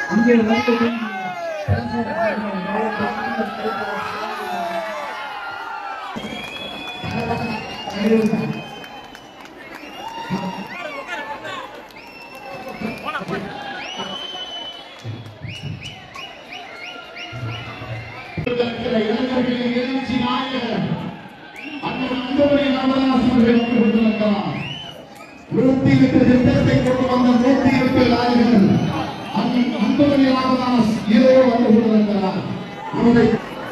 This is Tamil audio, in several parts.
இங்கே வந்து இளைஞர்களின் எழுச்சி நாயகர் அண்ணன் அன்புமணி ராமதாஸ் அவர்கள் வந்து கொண்டிருக்கிறார் நூத்தி எட்டு திட்டத்தை கொண்டு வந்த நூத்தி எட்டு நாயகர் அண்ணன் அன்புமணி ராமதாஸ் இதோ வந்து கொண்டிருக்கிறார் அவரை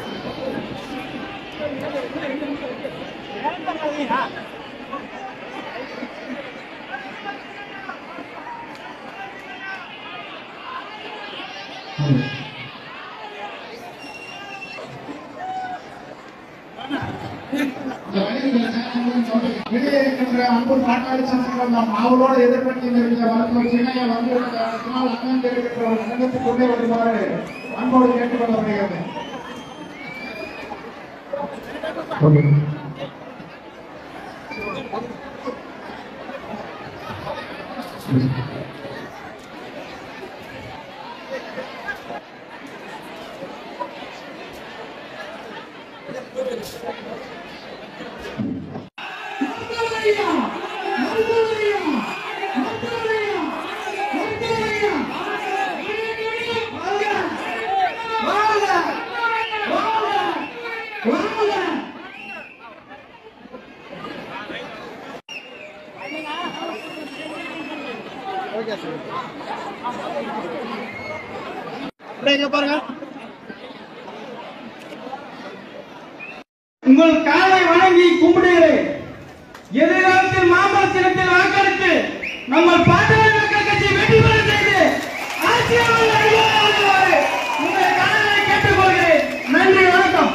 வெளியே இருக்கின்ற அன்பு பாட்டாளி சங்கங்கள் நாம் அவளோடு எதிர்பற்றி இருக்கிற மருத்துவர் சின்னையா வந்து அதனால் அண்ணன் தெரிவிக்கிற ஒரு சங்கத்துக்கு கொண்டே வருமாறு அன்போடு கேட்டுக்கொள்ளப்படுகிறது உங்கள் காலை வணங்கி கும்பிடுகிறேன் எதிர்காலத்தில் மாம்பழ சின்னத்தில் வாக்களித்து நம்ம பாட்டாளி மக்கள் கட்சி வெற்றி பெற செய்து ஆட்சியாளர் அறிவாளர் உங்கள் காலையை கேட்டுக்கொள்கிறேன் நன்றி வணக்கம்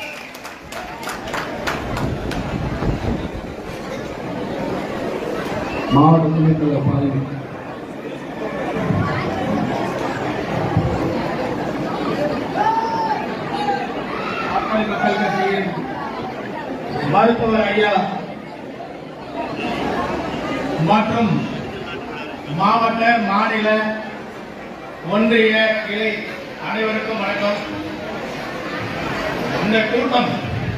மாவட்ட துணைத்தலைவர் பாதவி பாட்டாளி மக்கள் கட்சியின் மருத்துவர் ஐயா மற்றும் மாவட்ட மாநில ஒன்றிய கிளை அனைவருக்கும் வணக்கம் இந்த கூட்டம்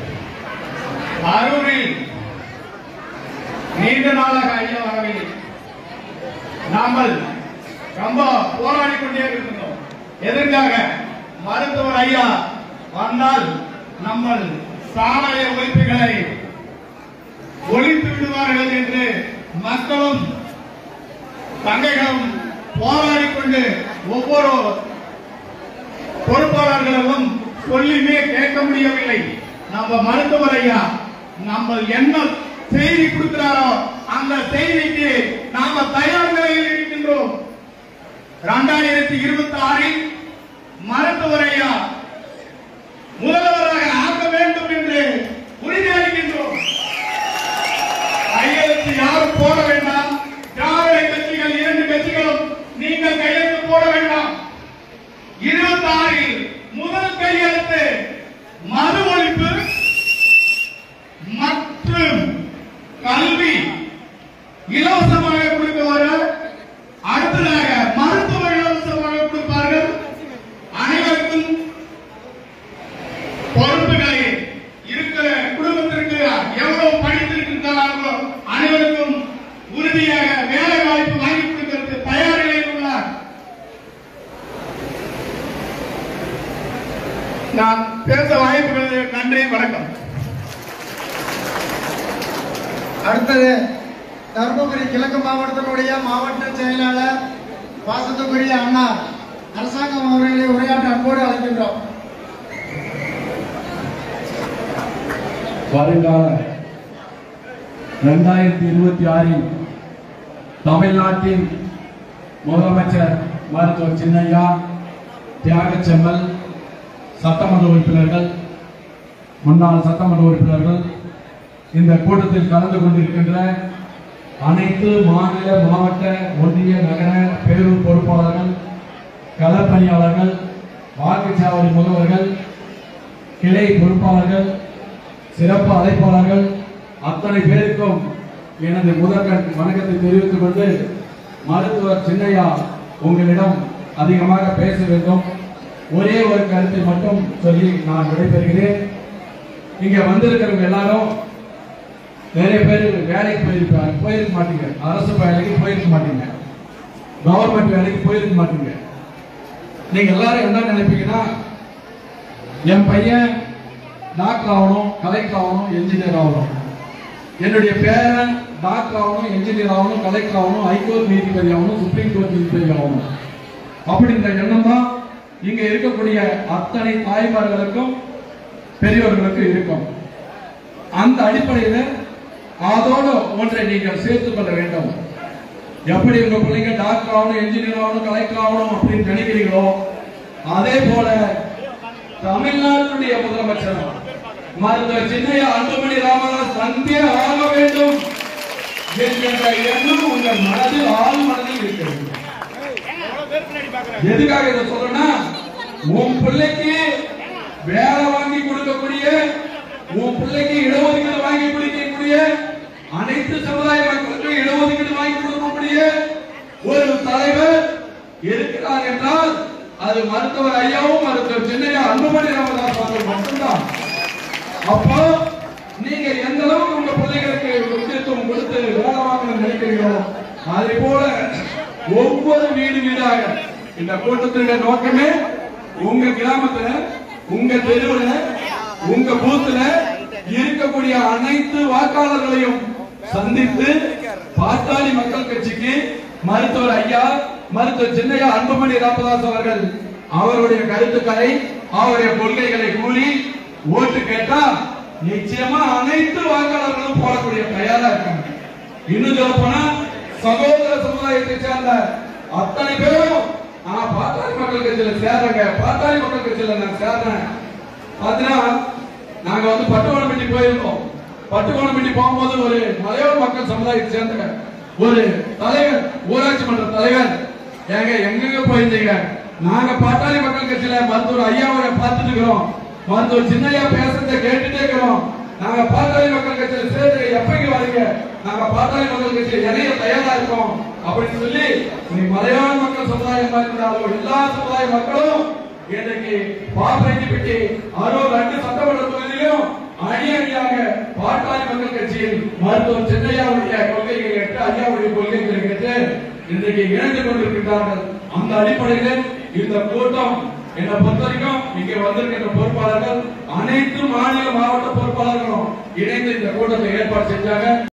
அரூரில் நீண்ட நாளாக ஐயா வரவில்லை நாமல் ரொம்ப போராடி கொண்டே இருக்கின்றோம் எதற்காக மருத்துவர் ஐயா வந்தால் நம்ம சாராய ஒழிப்புகளை ஒழித்து விடுவார்கள் என்று மக்களும் தங்கைகளும் போராடி கொண்டு ஒவ்வொரு பொறுப்பாளர்களும் சொல்லியுமே கேட்க முடியவில்லை நம்ம மருத்துவர் ஐயா நம்ம என்ன செய்தி கொடுக்கிறாரோ அந்த செய்திக்கு நாம தயார் நிலையில் இருக்கின்றோம் இரண்டாயிரத்தி இருபத்தி ஆறில் மருத்துவர் ஐயா முதல்வராக ஆக்க வேண்டும் என்று உறுதியளிக்கின்றோம் கையெழுத்து யாரும் போட வேண்டாம் திராவிட கட்சிகள் இரண்டு கட்சிகளும் நீங்கள் கையெழுத்து போட வேண்டாம் இருபத்தி ஆறில் முதல் கையெழுத்து மது ஒழிப்பு மற்றும் கல்வி இலவசமாக கொடுக்குவார்கள் அடுத்ததாக மருத்துவ இலவசமாக கொடுப்பார்கள் அனைவருக்கும் பொறுப்புகளை இருக்கிற குடும்பத்திற்கு எவ்வளவு படித்திருக்கிறார்களோ அனைவருக்கும் உறுதியாக வேலை வாய்ப்பு வாங்கி கொடுக்கிறது தயார் நிலையில் உள்ளார் நான் பேச வாய்ப்பு நன்றி வணக்கம் அடுத்தது தருமபுரி கிழக்கு மாவட்டத்தினுடைய மாவட்ட செயலாளர் பாசத்துக்குரிய அண்ணா அரசாங்கம் அவர்களை உரையாற்ற அன்போடு அழைக்கின்றோம் வருங்கால இரண்டாயிரத்தி இருபத்தி ஆறில் தமிழ்நாட்டின் முதலமைச்சர் மருத்துவர் சின்னையா தியாகச்செம்மல் சட்டமன்ற உறுப்பினர்கள் முன்னாள் சட்டமன்ற உறுப்பினர்கள் இந்த கூட்டத்தில் கலந்து கொண்டிருக்கின்ற அனைத்து மாநில மாவட்ட ஒன்றிய நகர பேரூர் பொறுப்பாளர்கள் களப்பணியாளர்கள் வாக்குச்சாவடி முகவர்கள் கிளை பொறுப்பாளர்கள் சிறப்பு அழைப்பாளர்கள் அத்தனை பேருக்கும் எனது முதற்கண் வணக்கத்தை தெரிவித்துக் கொண்டு மருத்துவர் சின்னையா உங்களிடம் அதிகமாக பேச வேண்டும் ஒரே ஒரு கருத்தை மட்டும் சொல்லி நான் விடைபெறுகிறேன் இங்க வந்திருக்கிறவங்க எல்லாரும் நிறைய பேர் வேலைக்கு போயிருப்பாங்க போயிருக்க மாட்டீங்க அரசு வேலைக்கு போயிருக்க மாட்டீங்க கவர்மெண்ட் வேலைக்கு போயிருக்க மாட்டீங்க நீங்க எல்லாரும் என்ன நினைப்பீங்கன்னா என் பையன் டாக்டர் ஆகணும் கலெக்டர் ஆகணும் என்ஜினியர் ஆகணும் என்னுடைய பேரன் டாக்டர் ஆகணும் என்ஜினியர் ஆகணும் கலெக்டர் ஆகணும் ஹைகோர்ட் நீதிபதி ஆகணும் சுப்ரீம் கோர்ட் நீதிபதி ஆகணும் அப்படின்ற எண்ணம் தான் இங்க இருக்கக்கூடிய அத்தனை தாய்மார்களுக்கும் பெரியவர்களுக்கும் இருக்கும் அந்த அடிப்படையில் அதோடு ஒன்றை நீங்கள் சேர்த்துக் கொள்ள வேண்டும் எப்படி உங்க பிள்ளைங்க டாக்டர் ஆகணும் என்ஜினியர் ஆகணும் கலெக்டர் ஆகணும் அப்படின்னு நினைக்கிறீங்களோ அதே போல தமிழ்நாட்டுடைய முதலமைச்சர் மருத்துவர் சின்னையா அன்புமணி ராமதாஸ் தந்தே ஆக வேண்டும் என்கின்ற எண்ணம் உங்கள் மனதில் ஆள் மனதில் இருக்கிறது எதுக்காக இதை சொல்றேன்னா உன் பிள்ளைக்கு வேலை வாங்கி கொடுக்கக்கூடிய உன் பிள்ளைக்கு இடஒதுக்கீடு வாங்கி கொடுக்கக்கூடிய அனைத்து சமுதாய மக்களுக்கும் இடஒதுக்கீடு வாங்கி கொடுக்கக்கூடிய ஒரு தலைவர் இருக்கிறார் என்றால் அது மருத்துவர் ஐயாவும் மருத்துவர் சின்னையா அன்புமணி ராமதாஸ் அவர்கள் மட்டும்தான் அப்போ நீங்க எந்த அளவுக்கு உங்க பிள்ளைகளுக்கு முக்கியத்துவம் கொடுத்து வேலை வாங்கணும்னு நினைக்கிறீங்களோ அதே போல ஒவ்வொரு வீடு வீடாக இந்த கூட்டத்தினுடைய நோக்கமே உங்க கிராமத்துல உங்க தெருவுல உங்க பூத்துல இருக்கக்கூடிய அனைத்து வாக்காளர்களையும் சந்தித்து பாட்டாளி மக்கள் கட்சிக்கு மருத்துவர் ஐயா மருத்துவர் சின்னையா அன்புமணி ராமதாஸ் அவர்கள் அவருடைய கருத்துக்களை அவருடைய கொள்கைகளை கூறி ஓட்டு கேட்டா நிச்சயமா அனைத்து வாக்காளர்களும் போடக்கூடிய தயாரா இருக்காங்க இன்னும் சொல்ல போனா சகோதர சமுதாயத்தை சேர்ந்த அத்தனை பேரும் நான் பாட்டாளி மக்கள் கட்சியில சேர்றேங்க பாட்டாளி மக்கள் கட்சியில நான் சேர்றேன் பாத்தீங்கன்னா நாங்க வந்து பட்டுக்கோணப்பட்டி போயிருந்தோம் பட்டுக்கோணப்பட்டி போகும்போது ஒரு மலையாள மக்கள் சமுதாயத்தை சேர்ந்த ஒரு தலைவர் ஊராட்சி மன்ற தலைவர் ஏங்க எங்கெங்க போயிருந்தீங்க நாங்க பாட்டாளி மக்கள் கட்சியில மருத்துவர் ஐயாவை பார்த்துட்டு இருக்கிறோம் மருத்துவர் சின்னையா பேசுறத கேட்டுட்டே இருக்கிறோம் நாங்க பாட்டாளி மக்கள் கட்சியில சேர்ந்து எப்பங்க வரீங்க நாங்க பாட்டாளி மக்கள் கட்சியில இணைய தயாரா இருக்கோம் அப்படின்னு சொல்லி நீ மலையாள மக்கள் சமுதாயம் இருந்தாலும் எல்லா சமுதாய மக்களும் இன்றைக்கு பாப்பரெட்டிப்பட்டி அரூர் ரெண்டு சட்டமன்ற தொகுதியிலும் அணி அணியாக பாட்டாளி மக்கள் கட்சியில் மருத்துவர் சின்னையாவுடைய கொள்கைகளை கேட்டு ஐயாவுடைய கொள்கைகளை கேட்டு இன்றைக்கு இணைந்து கொண்டிருக்கிறார்கள் அந்த அடிப்படையில் இந்த கூட்டம் என்னை பொறுத்த வரைக்கும் இங்கே வந்திருக்கின்ற பொறுப்பாளர்கள் அனைத்து மாநில மாவட்ட பொறுப்பாளர்களும் இணைந்து இந்த கூட்டத்தை ஏற்பாடு செஞ்சாங்க